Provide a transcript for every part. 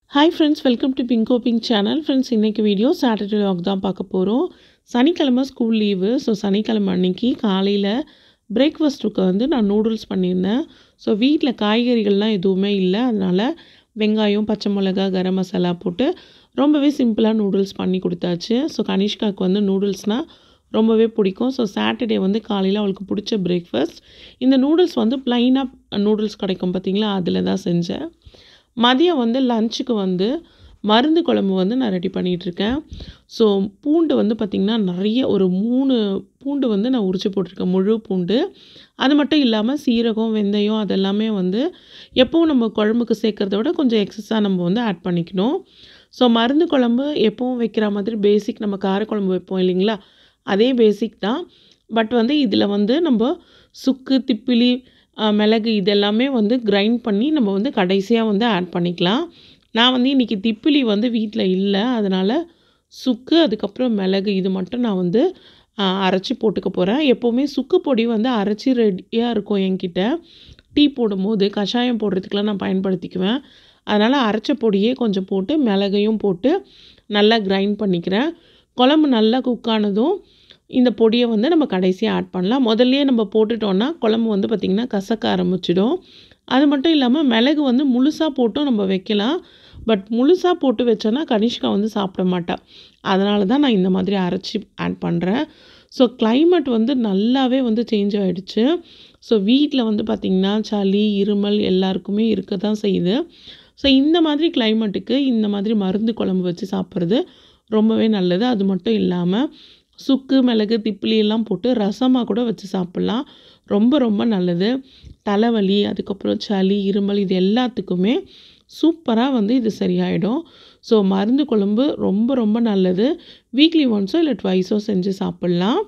hi friends welcome to bingo pink channel friends இன்றைக்கி video Saturday vlog தான் பார்க்க போகிறோம் சனிக்கிழமை ஸ்கூல் லீவு ஸோ சனிக்கிழமை அன்னைக்கு காலையில் பிரேக்ஃபாஸ்ட்டுக்கு வந்து நான் நூடுல்ஸ் பண்ணியிருந்தேன் ஸோ வீட்டில் காய்கறிகள்லாம் எதுவுமே இல்லை அதனால் வெங்காயம் பச்சை மிளகா கரம் மசாலா போட்டு ரொம்பவே சிம்பிளாக நூடுல்ஸ் பண்ணி கொடுத்தாச்சு ஸோ கனிஷ்காவுக்கு வந்து நூடுல்ஸ்னால் ரொம்பவே பிடிக்கும் ஸோ சாட்டர்டே வந்து காலையில் அவளுக்கு பிடிச்ச பிரேக்ஃபாஸ்ட் இந்த நூடுல்ஸ் வந்து ப்ளைனாக நூடுல்ஸ் கிடைக்கும் பார்த்தீங்களா அதில் தான் செஞ்சேன் மதியம் வந்து லஞ்சுக்கு வந்து மருந்து குழம்பு வந்து நான் ரெடி பண்ணிகிட்ருக்கேன் ஸோ பூண்டு வந்து பார்த்திங்கன்னா நிறைய ஒரு மூணு பூண்டு வந்து நான் உரிச்சு போட்டிருக்கேன் முழு பூண்டு அது மட்டும் இல்லாமல் சீரகம் வெந்தயம் அதெல்லாமே வந்து எப்போவும் நம்ம குழம்புக்கு சேர்க்குறத விட கொஞ்சம் எக்ஸஸாக நம்ம வந்து ஆட் பண்ணிக்கணும் ஸோ மருந்து குழம்பு எப்பவும் வைக்கிற மாதிரி பேசிக் நம்ம காரக்குழம்பு வைப்போம் இல்லைங்களா அதே பேசிக் தான் பட் வந்து இதில் வந்து நம்ம சுக்கு திப்பிலி மிளகு இதெல்லாமே வந்து கிரைண்ட் பண்ணி நம்ம வந்து கடைசியாக வந்து ஆட் பண்ணிக்கலாம் நான் வந்து இன்றைக்கி திப்பிலி வந்து வீட்டில் இல்லை அதனால் சுக்கு அதுக்கப்புறம் மிளகு இது மட்டும் நான் வந்து அரைச்சி போட்டுக்க போகிறேன் எப்போவுமே சுக்கு பொடி வந்து அரைச்சி ரெடியாக இருக்கும் என்கிட்ட டீ போடும்போது கஷாயம் போடுறதுக்கெலாம் நான் பயன்படுத்திக்குவேன் அதனால் அரைச்ச பொடியே கொஞ்சம் போட்டு மிளகையும் போட்டு நல்லா கிரைண்ட் பண்ணிக்கிறேன் குழம்பு நல்லா குக் ஆனதும் இந்த பொடியை வந்து நம்ம கடைசியாக ஆட் பண்ணலாம் முதல்லையே நம்ம போட்டுட்டோன்னா குழம்பு வந்து பார்த்திங்கன்னா கசக்க ஆரம்பிச்சிடும் அது மட்டும் இல்லாமல் மிளகு வந்து முழுசாக போட்டும் நம்ம வைக்கலாம் பட் முழுசாக போட்டு வச்சோன்னா கனிஷ்கா வந்து சாப்பிட மாட்டாள் அதனால தான் நான் இந்த மாதிரி அரைச்சி ஆட் பண்ணுறேன் ஸோ கிளைமேட் வந்து நல்லாவே வந்து சேஞ்ச் ஆகிடுச்சு ஸோ வீட்டில் வந்து பார்த்திங்கன்னா சளி இருமல் எல்லாருக்குமே இருக்க தான் செய்யுது ஸோ இந்த மாதிரி கிளைமேட்டுக்கு இந்த மாதிரி மருந்து குழம்பு வச்சு சாப்பிட்றது ரொம்பவே நல்லது அது மட்டும் இல்லாமல் சுக்கு மிளகு திப்பிலி எல்லாம் போட்டு ரசமாக கூட வச்சு சாப்பிட்லாம் ரொம்ப ரொம்ப நல்லது தலைவலி அதுக்கப்புறம் சளி இருமல் இது எல்லாத்துக்குமே சூப்பராக வந்து இது சரியாயிடும் ஸோ மருந்து குழம்பு ரொம்ப ரொம்ப நல்லது வீக்லி ஒன்ஸோ இல்லை ட்வைஸோ செஞ்சு சாப்பிட்லாம்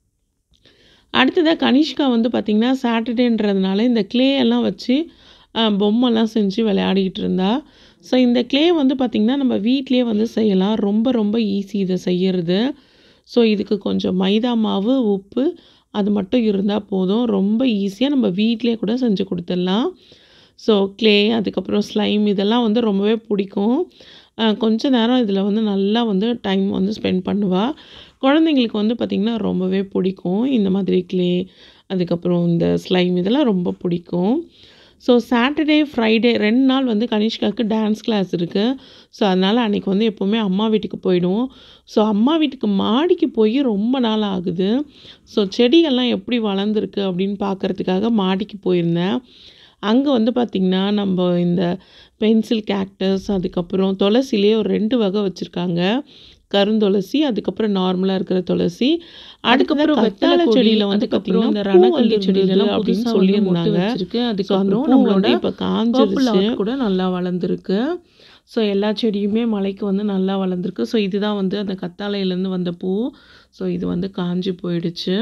அடுத்ததாக கனிஷ்கா வந்து பார்த்திங்கன்னா சாட்டர்டேன்றதுனால இந்த க்ளே எல்லாம் வச்சு பொம்மைலாம் செஞ்சு விளையாடிக்கிட்டு இருந்தா ஸோ இந்த க்ளே வந்து பார்த்திங்கன்னா நம்ம வீட்லேயே வந்து செய்யலாம் ரொம்ப ரொம்ப ஈஸி இதை செய்யறது ஸோ இதுக்கு கொஞ்சம் மைதா மாவு உப்பு அது மட்டும் இருந்தால் போதும் ரொம்ப ஈஸியாக நம்ம வீட்லேயே கூட செஞ்சு கொடுத்துடலாம் ஸோ க்ளே அதுக்கப்புறம் ஸ்லைம் இதெல்லாம் வந்து ரொம்பவே பிடிக்கும் கொஞ்ச நேரம் இதில் வந்து நல்லா வந்து டைம் வந்து ஸ்பெண்ட் பண்ணுவாள் குழந்தைங்களுக்கு வந்து பார்த்திங்கன்னா ரொம்பவே பிடிக்கும் இந்த மாதிரி க்ளே அதுக்கப்புறம் இந்த ஸ்லைம் இதெல்லாம் ரொம்ப பிடிக்கும் ஸோ சாட்டர்டே ஃப்ரைடே ரெண்டு நாள் வந்து கனிஷ்காவுக்கு டான்ஸ் கிளாஸ் இருக்குது ஸோ அதனால் அன்றைக்கி வந்து எப்போவுமே அம்மா வீட்டுக்கு போயிடுவோம் ஸோ அம்மா வீட்டுக்கு மாடிக்கு போய் ரொம்ப நாள் ஆகுது ஸோ செடிகள்லாம் எப்படி வளர்ந்துருக்கு அப்படின்னு பார்க்குறதுக்காக மாடிக்கு போயிருந்தேன் அங்கே வந்து பார்த்திங்கன்னா நம்ம இந்த பென்சில் கேக்டஸ் அதுக்கப்புறம் துளசிலே ஒரு ரெண்டு வகை வச்சுருக்காங்க கருந்துளசி அதுக்கப்புறம் நார்மலாக இருக்கிற துளசி அதுக்கப்புறம் வெத்தாழை செடியில் வந்து பார்த்தீங்கன்னா இந்த ரணக்கல்லி செடியிலலாம் அப்படின்னு சொல்லியிருந்தாங்க அதுக்கப்புறம் நம்மளோட இப்போ காஞ்சிருச்சு கூட நல்லா வளர்ந்துருக்கு ஸோ எல்லா செடியுமே மலைக்கு வந்து நல்லா வளர்ந்துருக்கு ஸோ இதுதான் வந்து அந்த கத்தாழையிலேருந்து வந்த பூ ஸோ இது வந்து காஞ்சி போயிடுச்சு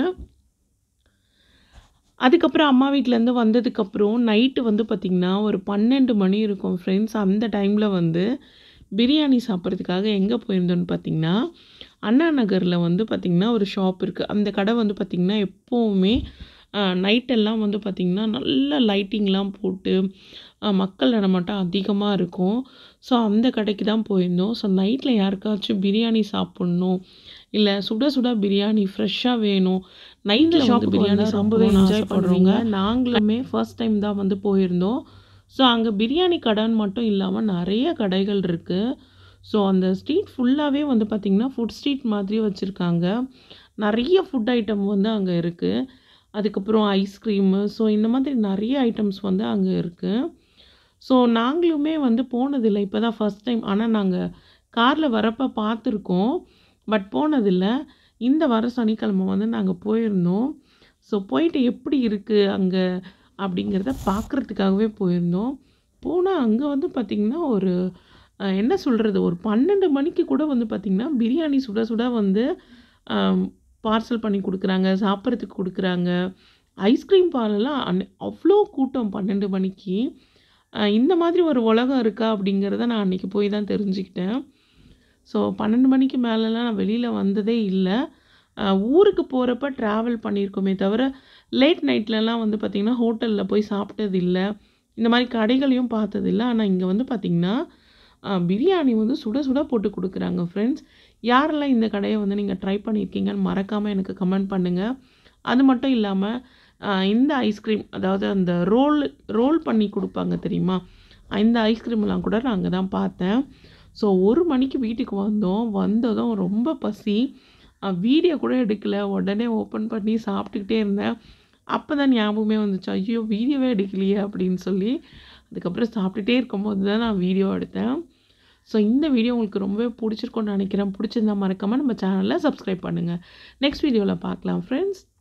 அதுக்கப்புறம் அம்மா வீட்டிலேருந்து வந்ததுக்கப்புறம் நைட்டு வந்து பார்த்திங்கன்னா ஒரு பன்னெண்டு மணி இருக்கும் ஃப்ரெண்ட்ஸ் அந்த டைமில் வந்து பிரியாணி சாப்பிட்றதுக்காக எங்கே போயிருந்தோன்னு பார்த்திங்கன்னா அண்ணா நகரில் வந்து பார்த்திங்கன்னா ஒரு ஷாப் இருக்குது அந்த கடை வந்து பார்த்திங்கன்னா எப்போவுமே நைட்டெல்லாம் வந்து பார்த்திங்கன்னா நல்ல லைட்டிங்லாம் போட்டு மக்கள் நடமாட்டம் அதிகமாக இருக்கும் ஸோ அந்த கடைக்கு தான் போயிருந்தோம் ஸோ நைட்டில் யாருக்காச்சும் பிரியாணி சாப்பிட்ணும் இல்லை சுட சுட பிரியாணி ஃப்ரெஷ்ஷாக வேணும் நைட்டில் ஷாப் பிரியாணி ரொம்பவே என்ஜாய் பண்ணுறோங்க நாங்களுமே ஃபர்ஸ்ட் டைம் தான் வந்து போயிருந்தோம் ஸோ அங்கே பிரியாணி கடைன்னு மட்டும் இல்லாமல் நிறைய கடைகள் இருக்குது ஸோ அந்த ஸ்ட்ரீட் ஃபுல்லாகவே வந்து பார்த்திங்கன்னா ஃபுட் ஸ்ட்ரீட் மாதிரி வச்சுருக்காங்க நிறைய ஃபுட் ஐட்டம் வந்து அங்கே இருக்குது அதுக்கப்புறம் ஐஸ்கிரீமு ஸோ இந்த மாதிரி நிறைய ஐட்டம்ஸ் வந்து அங்கே இருக்குது ஸோ நாங்களுமே வந்து போனதில்லை இப்போ தான் ஃபஸ்ட் டைம் ஆனால் நாங்கள் காரில் வரப்போ பார்த்துருக்கோம் பட் போனதில்லை இந்த வார சனிக்கிழமை வந்து நாங்கள் போயிருந்தோம் ஸோ போயிட்டு எப்படி இருக்குது அங்கே அப்படிங்கிறத பார்க்குறதுக்காகவே போயிருந்தோம் போனால் அங்கே வந்து பார்த்திங்கன்னா ஒரு என்ன சொல்கிறது ஒரு பன்னெண்டு மணிக்கு கூட வந்து பார்த்திங்கன்னா பிரியாணி சுட சுட வந்து பார்சல் பண்ணி கொடுக்குறாங்க சாப்பிட்றதுக்கு கொடுக்குறாங்க ஐஸ்கிரீம் பாலெல்லாம் அன் அவ்வளோ கூட்டம் பன்னெண்டு மணிக்கு இந்த மாதிரி ஒரு உலகம் இருக்கா அப்படிங்கிறத நான் அன்றைக்கி போய் தான் தெரிஞ்சுக்கிட்டேன் ஸோ பன்னெண்டு மணிக்கு மேலெலாம் நான் வெளியில் வந்ததே இல்லை ஊருக்கு போகிறப்ப ட்ராவல் பண்ணியிருக்கோமே தவிர லேட் நைட்லலாம் வந்து பார்த்திங்கன்னா ஹோட்டலில் போய் சாப்பிட்டது இல்லை இந்த மாதிரி கடைகளையும் பார்த்ததில்ல ஆனால் இங்கே வந்து பார்த்திங்கன்னா பிரியாணி வந்து சுட சுட போட்டு கொடுக்குறாங்க ஃப்ரெண்ட்ஸ் யாரெல்லாம் இந்த கடையை வந்து நீங்கள் ட்ரை பண்ணியிருக்கீங்கன்னு மறக்காமல் எனக்கு கமெண்ட் பண்ணுங்கள் அது மட்டும் இல்லாமல் இந்த ஐஸ்கிரீம் அதாவது அந்த ரோல் ரோல் பண்ணி கொடுப்பாங்க தெரியுமா இந்த ஐஸ்கிரீம்லாம் கூட நான் அங்கே தான் பார்த்தேன் ஸோ ஒரு மணிக்கு வீட்டுக்கு வந்தோம் வந்ததும் ரொம்ப பசி வீடியோ கூட எடுக்கல உடனே ஓப்பன் பண்ணி சாப்பிட்டுக்கிட்டே இருந்தேன் அப்போ தான் ஞாபகமே வந்துச்சு ஐயோ வீடியோவே எடுக்கலையே அப்படின்னு சொல்லி அதுக்கப்புறம் சாப்பிட்டுட்டே இருக்கும்போது தான் நான் வீடியோ எடுத்தேன் ஸோ இந்த வீடியோ உங்களுக்கு ரொம்பவே பிடிச்சிருக்கோன்னு நினைக்கிறேன் பிடிச்சிருந்தா மறக்காமல் நம்ம சேனலில் சப்ஸ்கிரைப் பண்ணுங்கள் நெக்ஸ்ட் வீடியோவில் பார்க்கலாம் ஃப்ரெண்ட்ஸ்